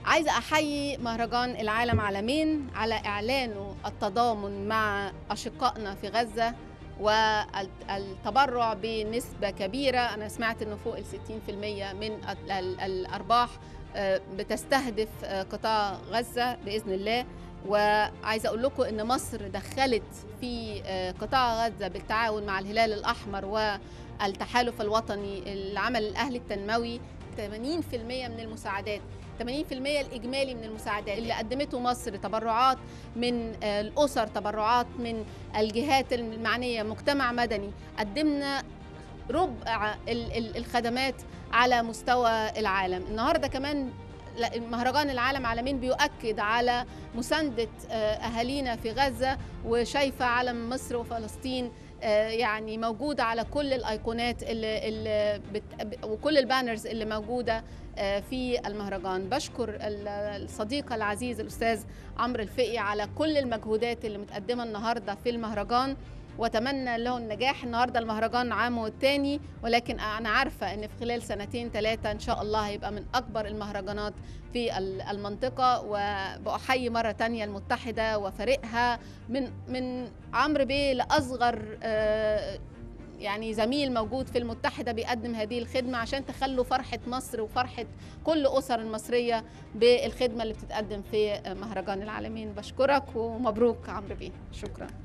عايزة أحيي مهرجان العالم عالمين على إعلانه التضامن مع أشقائنا في غزة والتبرع بنسبة كبيرة أنا سمعت أنه فوق ال 60% من الأرباح بتستهدف قطاع غزة بإذن الله وعايزة أقول لكم أن مصر دخلت في قطاع غزة بالتعاون مع الهلال الأحمر والتحالف الوطني العمل الأهلي التنموي 80% من المساعدات 80% الإجمالي من المساعدات اللي قدمته مصر تبرعات من الأسر تبرعات من الجهات المعنية مجتمع مدني قدمنا ربع الخدمات على مستوى العالم النهاردة كمان مهرجان العالم عالمين بيؤكد على مساندة أهالينا في غزة وشايفة علم مصر وفلسطين يعني موجودة على كل الأيقونات اللي, اللي بت... وكل البانرز اللي موجودة في المهرجان بشكر الصديق العزيز الأستاذ عمرو الفقي على كل المجهودات اللي متقدمة النهاردة في المهرجان واتمنى له النجاح النهارده المهرجان عامه الثاني ولكن انا عارفه ان في خلال سنتين ثلاثه ان شاء الله هيبقى من اكبر المهرجانات في المنطقه وبأحيي مره ثانيه المتحده وفريقها من من عمرو بيه لاصغر يعني زميل موجود في المتحدة بيقدم هذه الخدمة عشان تخلوا فرحة مصر وفرحة كل أسر المصرية بالخدمة اللي بتتقدم في مهرجان العالمين بشكرك ومبروك عمرو بيه شكرا